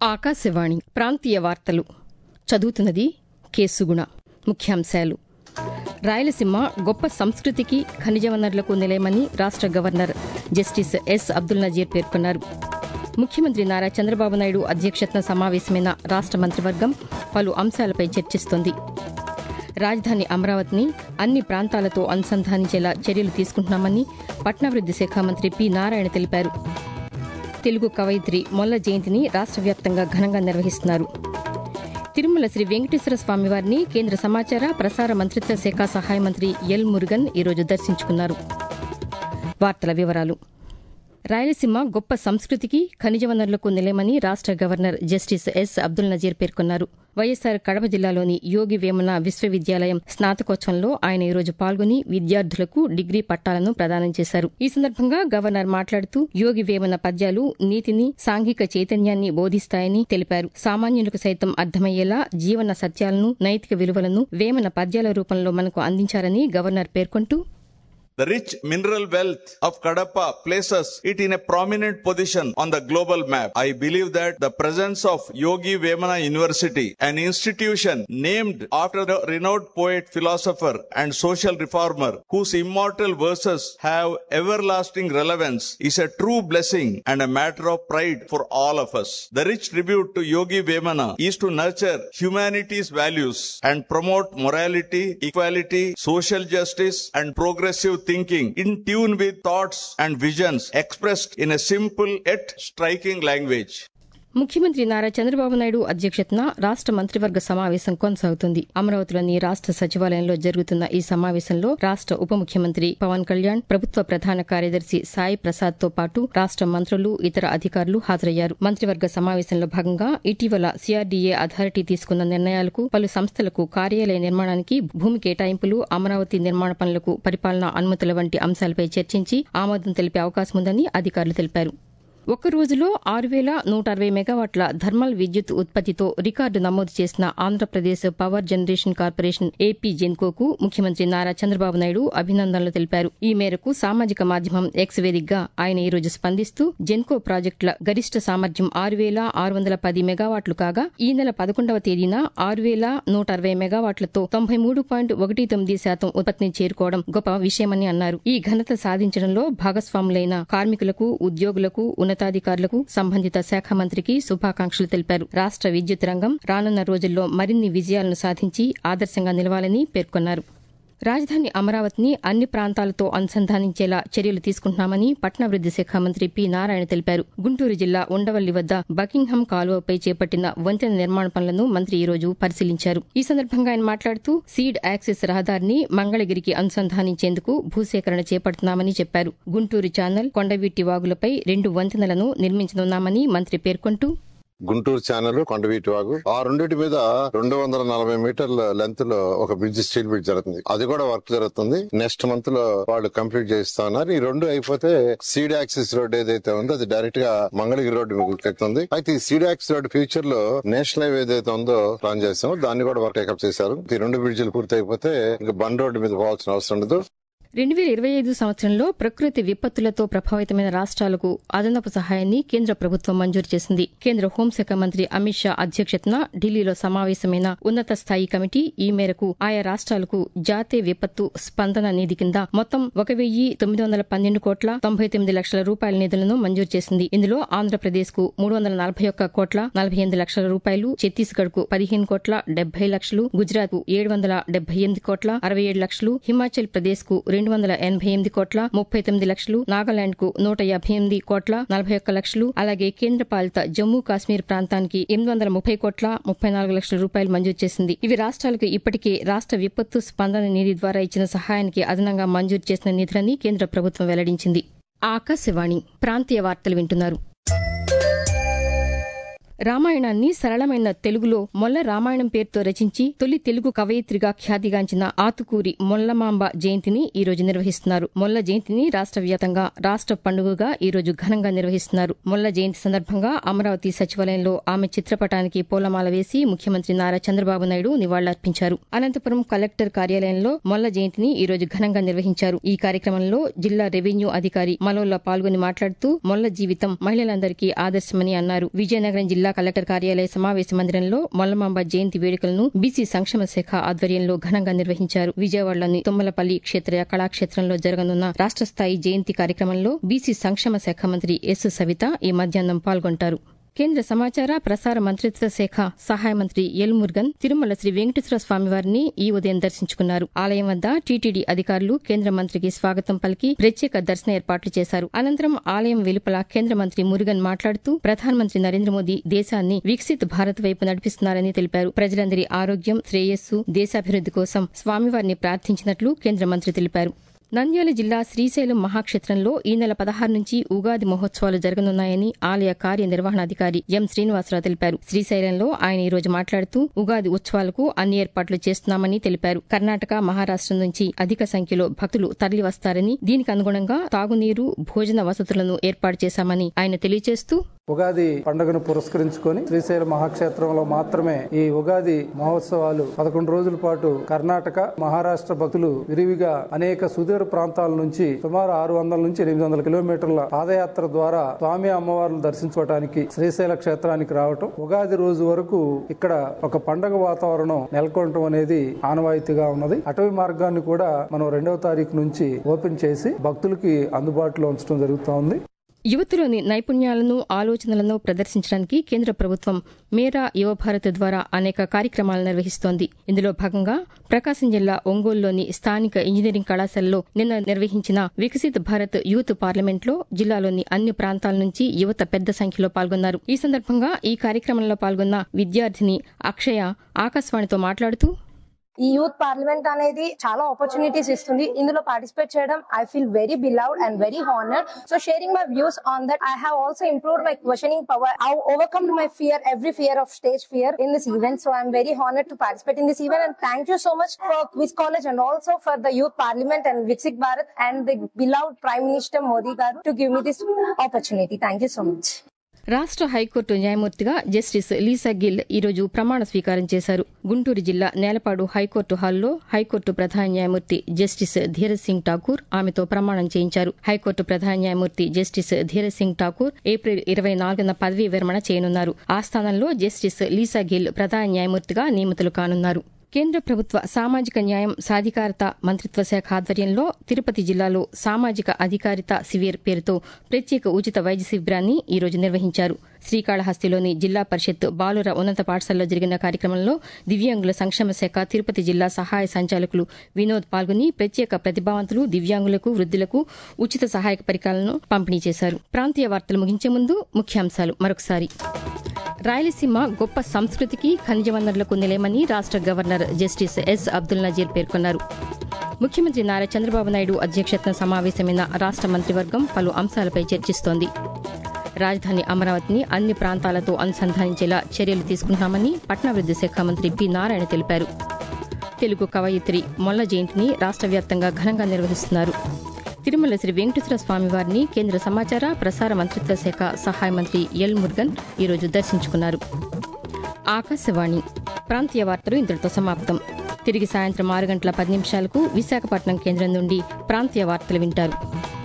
ఆకాశవాణి ప్రాంతీయ వార్తలు చదువుతున్నది కేసుగుణ ముఖ్యాంశాలు రాయలసీమ గొప్ప సంస్కృతికి ఖనిజ వనరులకు నిలయమని రాష్ట governor justice S Abdul Nazeer పేర్కొన్నారు ముఖ్యమంత్రి నారా చంద్రబాబు నాయుడు అధ్యక్షతన సమావేశమైన రాష్ట మంత్రివర్గం పలు అంశాలపై చర్చిస్తోంది రాజధాని అమరావతిని అన్ని ప్రాంతాలతో అనుసంధానించేలా చర్యలు తీసుకుంటున్నామని పట్నాభివృద్ది శాఖ మంత్రి పి నారాయణ తెలిపారు తెలుగు కవయిత్రి మొల్ల జయంతిని రాష్ట వ్యాప్తంగా ఘనంగా నిర్వహిస్తున్నారు తిరుమల శ్రీ వెంకటేశ్వర స్వామివారిని కేంద్ర సమాచార ప్రసార మంత్రిత్వ శాఖ సహాయ మంత్రి ఎల్ మురుగన్ ఈరోజు దర్శించుకున్నారు వార్తల వివరాలు రాయలసీమ గొప్ప సంస్కృతికి ఖనిజ వనరులకు నిలయమని రాష్ట governor justice S Abdul Nazeer పేర్కొన్నారు వైఎస్సార్ కడప జిల్లాలోని యోగి వేమన విశ్వవిద్యాలయం స్నాతకోత్సవంలో ఆయన ఈరోజు పాల్గొని విద్యార్థులకు డిగ్రీ పట్టాలను ప్రదానం చేశారు ఈ సందర్భంగా గవర్నర్ మాట్లాడుతూ యోగి వేమన పద్యాలు నీతిని సాంఘిక చైతన్యాన్ని బోధిస్తాయని తెలిపారు సామాన్యులకు సైతం అర్థమయ్యేలా జీవన సత్యాలను నైతిక విలువలను వేమన పద్యాల రూపంలో మనకు అందించారని గవర్నర్ పేర్కొంటూ The rich mineral wealth of Kadapa places it in a prominent position on the global map. I believe that the presence of Yogi Vemana University, an institution named after the renowned poet, philosopher, and social reformer, whose immortal verses have everlasting relevance, is a true blessing and a matter of pride for all of us. The rich tribute to Yogi Vemana is to nurture humanity's values and promote morality, equality, social justice, and progressive thinking in tune with thoughts and visions expressed in a simple yet striking language. ముఖ్యమంత్రి నారా చంద్రబాబు నాయుడు అధ్యక్షతన రాష్ట మంత్రివర్గ సమావేశం కొనసాగుతుంది అమరావతిలోని రాష్ట సచివాలయంలో జరుగుతున్న ఈ సమావేశంలో రాష్ట ఉప ముఖ్యమంత్రి పవన్ కళ్యాణ్ ప్రభుత్వ ప్రధాన కార్యదర్శి సాయి ప్రసాద్ తో పాటు రాష్ట మంత్రులు ఇతర అధికారులు హాజరయ్యారు మంత్రివర్గ సమావేశంలో భాగంగా ఇటీవల సిఆర్డీఏ అథారిటీ తీసుకున్న నిర్ణయాలకు పలు సంస్థలకు కార్యాలయ నిర్మాణానికి భూమి కేటాయింపులు అమరావతి నిర్మాణ పనులకు పరిపాలనా అనుమతుల వంటి అంశాలపై చర్చించి ఆమోదం తెలిపే అవకాశం ఉందని అధికారులు తెలిపారు ఒక్క రోజులో ఆరు వేల నూట అరవై మెగావాట్ల థర్మల్ విద్యుత్ ఉత్పత్తితో రికార్డు నమోదు చేసిన Andhra Pradesh power generation corporation AP జెన్కోకు ముఖ్యమంత్రి నారా చంద్రబాబు నాయుడు అభినందనలు తెలిపారు ఈ మేరకు సామాజిక మాధ్యమం ఎక్స్ వేదికగా ఆయన ఈ రోజు స్పందిస్తూ జెన్కో ప్రాజెక్టుల గరిష్ట సామర్థ్యం ఆరు వేల ఆరు వందల పది మెగావాట్లు కాగా ఈ నెల పదకొండవ తేదీన ఆరు వేల నూట అరవై మెగావాట్లతో తొంభై మూడు పాయింట్ ఒకటి తొమ్మిది శాతం ఉత్పత్తిని చేరుకోవడం గొప్ప విషయమని అన్నారు ఈ ఘనత సాధించడంలో భాగస్వాములైన కార్మికులకు ఉద్యోగులకు ఉన్నతాధికారులకు సంబంధిత శాఖ మంత్రికి శుభాకాంక్షలు తెలిపారు రాష్ట విద్యుత్ రంగం రానున్న రోజుల్లో మరిన్ని విజయాలను సాధించి ఆదర్శంగా నిలవాలని పేర్కొన్నారు రాజధాని అమరావతిని అన్ని ప్రాంతాలతో అనుసంధానించేలా చర్యలు తీసుకుంటున్నామని పట్నాభివృద్ది శాఖ మంత్రి పి నారాయణ తెలిపారు గుంటూరు జిల్లా ఉండవల్లి వద్ద బకింగ్హామ్ కాలువపై చేపట్టిన వంతెన నిర్మాణ పనులను మంత్రి ఈ రోజు పరిశీలించారు ఈ సందర్భంగా ఆయన మాట్లాడుతూ సీడ్ యాక్సెస్ రహదారిని మంగళగిరికి అనుసంధానించేందుకు భూసేకరణ చేపడుతున్నామని చెప్పారు గుంటూరు ఛానల్ కొండవీటి వాగులపై రెండు వంతెనలను నిర్మించనున్నామని మంత్రి పేర్కొంటూ గుంటూరు ఛానల్ కొండవీటి వాగు ఆ రెండింటి మీద రెండు వందల నలభై మీటర్ల లెంత్ లో ఒక బ్రిడ్జ్ స్టీల్ బ్రిడ్జ్ జరుగుతుంది అది కూడా వర్క్ జరుగుతుంది నెక్స్ట్ మంత్ లో వాళ్ళు కంప్లీట్ చేస్తా ఉన్నారు ఈ రెండు అయిపోతే సీడ్ యాక్సిస్ రోడ్ ఏదైతే ఉందో అది డైరెక్ట్ గా మంగళగిరి రోడ్డు ఎక్కుతుంది అయితే ఈ సీడ్ యాక్సిస్ రోడ్ ఫ్యూచర్ లో నేషనల్ హైవే ఏదైతే ఉందో ప్లాన్ చేస్తాం దాన్ని కూడా వర్క్ టేకప్ చేశారు ఈ రెండు బ్రిడ్జిలు పూర్తి అయిపోతే ఇంకా బండ్ రోడ్డు మీద పోవాల్సిన అవసరం ఉండదు రెండు వేల ఇరవై ఐదు సంవత్సరంలో ప్రకృతి విపత్తులతో ప్రభావితమైన రాష్ట్రాలకు అదనపు సహాయాన్ని కేంద్ర ప్రభుత్వం మంజూరు చేసింది కేంద్ర హోంశాఖ మంత్రి అమిత్ షా అధ్యక్షతన ఢిల్లీలో సమావేశమైన ఉన్నత స్థాయి కమిటీ ఈ మేరకు ఆయా రాష్ట్రాలకు జాతీయ విపత్తు స్పందన నిధి కింద మొత్తం ఒక వెయ్యి తొమ్మిది వందల పన్నెండు కోట్ల తొంభై తొమ్మిది లక్షల రూపాయల నిధులను మంజూరు చేసింది ఇందులో ఆంధ్రప్రదేశ్ కు మూడు వందల నలభై ఒక్క కోట్ల నలభై ఎనిమిది లక్షల రూపాయలు ఛత్తీస్గఢ్ కు పదిహేను కోట్ల డెబ్బై లక్షలు గుజరాత్ కు ఏడు వందల డెబ్బై ఎనిమిది కోట్ల అరవై ఏడు లక్షలు హిమాచల్ ప్రదేశ్ కు రెండు వందల ఎనభై ఎనిమిది కోట్ల ముప్పై తొమ్మిది లక్షలు నాగాలాండ్ కు నూట యాభై ఎనిమిది కోట్ల నలభై ఒక్క లక్షలు అలాగే కేంద్ర పాలిత జమ్మూ కాశ్మీర్ ప్రాంతానికి ఎనిమిది వందల ముప్పై కోట్ల ముప్పై నాలుగు లక్షల రూపాయలు మంజూరు చేసింది ఇవి రాష్ట్రాలకు ఇప్పటికే రాష్ట్ర విపత్తు స్పందన నిధి ద్వారా ఇచ్చిన సహాయానికి అదనంగా మంజూరు చేసిన నిధులని కేంద్ర ప్రభుత్వం వెల్లడించింది ఆకాశవాణి ప్రాంతీయ వార్తలు వింటున్నారు రామాయణాన్ని సరళమైన తెలుగులో మొల్ల రామాయణం పేరుతో రచించి తొలి తెలుగు కవయిత్రిగా ఖ్యాతిగాంచిన ఆతుకూరి మొల్లమాంబ జయంతిని ఈ రోజు నిర్వహిస్తున్నారు మొల్ల జయంతిని రాష్ట్ర వ్యాప్తంగా రాష్ట్ర పండుగగా ఈ రోజు ఘనంగా నిర్వహిస్తున్నారు మొల్ల జయంతి సందర్భంగా అమరావతి సచివాలయంలో ఆమె చిత్రపటానికి పూలమాల వేసి ముఖ్యమంత్రి నారా చంద్రబాబు నాయుడు నివాళులర్పించారు అనంతపురం కలెక్టర్ కార్యాలయంలో మొల్ల జయంతిని ఈ రోజు ఘనంగా నిర్వహించారు ఈ కార్యక్రమంలో జిల్లా రెవెన్యూ అధికారి మలోల్లా పాల్గొని మాట్లాడుతూ మొల్ల జీవితం మహిళలందరికీ ఆదర్శమని అన్నారు విజయనగరం జిల్లా కలెక్టర్ కార్యాలయ సమావేశ మందిరంలో మొల్లమాంబ జయంతి వేడుకలను బీసీ సంక్షేమ శాఖ ఆధ్వర్యంలో ఘనంగా నిర్వహించారు విజయవాడలోని తుమ్మలపల్లి క్షేత్రయ కళాక్షేత్రంలో జరగనున్న రాష్ట స్థాయి జయంతి కార్యక్రమంలో బీసీ సంక్షేమ శాఖ మంత్రి ఎస్ సవిత ఈ మధ్యాహ్నం పాల్గొంటారు కేంద్ర సమాచార ప్రసార మంత్రిత్వ శాఖ సహాయ మంత్రి ఎల్ మురుగన్ తిరుమల శ్రీ వెంకటేశ్వర స్వామివారిని ఈ ఉదయం దర్శించుకున్నారు ఆలయం వద్ద టీటీడీ అధికారులు కేంద్ర మంత్రికి స్వాగతం పలికి ప్రత్యేక దర్శన ఏర్పాట్లు చేశారు అనంతరం ఆలయం వెలుపల కేంద్ర మంత్రి మురుగన్ మాట్లాడుతూ ప్రధానమంత్రి నరేంద్ర మోదీ దేశాన్ని వికసిత్ భారత్ వైపు నడిపిస్తున్నారని తెలిపారు ప్రజలందరి ఆరోగ్యం శ్రేయస్సు దేశాభివృద్ది కోసం స్వామివారిని ప్రార్థించినట్లు కేంద్ర మంత్రి తెలిపారు నంద్యాల జిల్లా శ్రీశైలం మహాక్షేత్రంలో ఈ నెల పదహారు నుంచి ఉగాది మహోత్సవాలు జరగనున్నాయని ఆలయ కార్యనిర్వహణాధికారి ఎం శ్రీనివాసరావు తెలిపారు శ్రీశైలంలో ఆయన ఈ రోజు మాట్లాడుతూ ఉగాది ఉత్సవాలకు అన్ని ఏర్పాట్లు చేస్తున్నామని తెలిపారు కర్ణాటక మహారాష్ట నుంచి అధిక సంఖ్యలో భక్తులు తరలివస్తారని దీనికి అనుగుణంగా తాగునీరు భోజన వసతులను ఏర్పాటు చేశామని ఆయన తెలియజేస్తూ ఉగాది పండుగను పురస్కరించుకొని శ్రీశైల మహాక్షేత్రంలో మాత్రమే ఈ ఉగాది మహోత్సవాలు పదకొండు రోజుల పాటు కర్ణాటక మహారాష్ట్ర భక్తులు విరివిగా అనేక సుదూర ప్రాంతాల నుంచి సుమారు ఆరు వందల నుంచి ఎనిమిది వందల కిలోమీటర్ల పాదయాత్ర ద్వారా స్వామి అమ్మవార్లు దర్శించుకోవడానికి శ్రీశైల క్షేత్రానికి రావటం ఉగాది రోజు వరకు ఇక్కడ ఒక పండగ వాతావరణం నెలకొనటం అనేది ఆనవాయితీగా ఉన్నది అటవీ మార్గాన్ని కూడా మనం రెండవ తారీఖు నుంచి ఓపెన్ చేసి భక్తులకి అందుబాటులో ఉంచడం జరుగుతూ ఉంది యువతలోని నైపుణ్యాలను ఆలోచనలను ప్రదర్శించడానికి కేంద్ర ప్రభుత్వం మేరా యువ భారత్ ద్వారా అనేక కార్యక్రమాలు నిర్వహిస్తోంది ఇందులో భాగంగా ప్రకాశం జిల్లా ఒంగోలులోని స్థానిక ఇంజనీరింగ్ కళాశాలలో నిన్న నిర్వహించిన వికసిత్ భారత్ యూత్ పార్లమెంట్లో జిల్లాలోని అన్ని ప్రాంతాల నుంచి యువత పెద్ద సంఖ్యలో పాల్గొన్నారు ఈ సందర్భంగా ఈ కార్యక్రమంలో పాల్గొన్న విద్యార్థిని అక్షయ ఆకాశవాణితో మాట్లాడుతూ ఈ యూత్ పార్లమెంట్ అనేది చాలా ఆపర్చునిటీస్ ఇస్తుంది ఇందులో పార్టిసిపేట్ చేయడం I feel very beloved and very honoured so sharing my views on that I have also improve my questioning power I overcome my fear every fear of stage fear in this event so I'm very honoured to participate in this event and thank you so much for quiz college and also for the youth parliament and Viksit Bharat and the beloved prime minister Modi garu to give me this opportunity thank you so much రాష్ట high court న్యాయమూర్తిగా justice Lisa Gill ఈరోజు ప్రమాణ స్వీకారం చేశారు గుంటూరు జిల్లా Nelapadu high court హాల్లో high court ప్రధాన న్యాయమూర్తి జస్టిస్ ధీరజ్ సింగ్ ఠాకూర్ ఆమెతో ప్రమాణం చేయించారు హైకోర్టు ప్రధాన న్యాయమూర్తి జస్టిస్ ధీరజ్ సింగ్ ఠాకూర్ ఏప్రిల్ ఇరవై నాలుగున పదవీ విరమణ చేయనున్నారు ఆ స్థానంలో జస్టిస్ లీసా గిల్ ప్రధాన న్యాయమూర్తిగా నియమితులు కానున్నారు కేంద్ర ప్రభుత్వ సామాజిక న్యాయం సాధికారత మంత్రిత్వ శాఖ ఆధ్వర్యంలో తిరుపతి జిల్లాలో సామాజిక అధికారిత శిబిర్ పేరుతో ప్రత్యేక ఉచిత వైద్య శిబిరాన్ని ఈ రోజు నిర్వహించారు శ్రీకాళహస్తిలోని జిల్లా పరిషత్ బాలుర ఉన్నత పాఠశాలలో జరిగిన కార్యక్రమంలో దివ్యాంగుల సంక్షేమ శాఖ తిరుపతి జిల్లా సహాయ సంచాలకులు వినోద్ పాల్గొని ప్రత్యేక ప్రతిభావంతులు దివ్యాంగులకు వృద్ధులకు ఉచిత సహాయక పరికరాలను పంపిణీ చేశారు ప్రాంతీయ వార్తలు ముగించే ముందు ముఖ్యాంశాలు మరొకసారి రాయలసీమ గొప్ప సంస్కృతికి ఖనిజ వనరులకు నిలయమని రాష్ట governor justice S Abdul Nazeer పేర్కొన్నారు ముఖ్యమంత్రి నారా చంద్రబాబు నాయుడు అధ్యక్షతన సమావేశమైన రాష్ట మంత్రివర్గం పలు అంశాలపై చర్చిస్తోంది రాజధాని అమరావతిని అన్ని ప్రాంతాలతో అనుసంధానించేలా చర్యలు తీసుకుంటున్నామని పట్టణాభివృద్ది శాఖ మంత్రి పి నారాయణ తెలిపారు తెలుగు కవయిత్రి మొల్ల జయంతిని రాష్ట వ్యాప్తంగా ఘనంగా నిర్వహిస్తున్నారు తిరుమల శ్రీ వెంకటేశ్వర స్వామివారిని కేంద్ర సమాచార ప్రసార మంత్రిత్వ శాఖ సహాయ మంత్రి ఎల్ మురుగన్ ఈరోజు దర్శించుకున్నారు ఆకాశవాణి ప్రాంతీయ వార్తలు ఇంతటితో సమాప్తం తిరిగి సాయంత్రం ఆరు గంటల పది నిమిషాలకు విశాఖపట్నం కేంద్రం నుండి ప్రాంతీయ వార్తలు వింటారు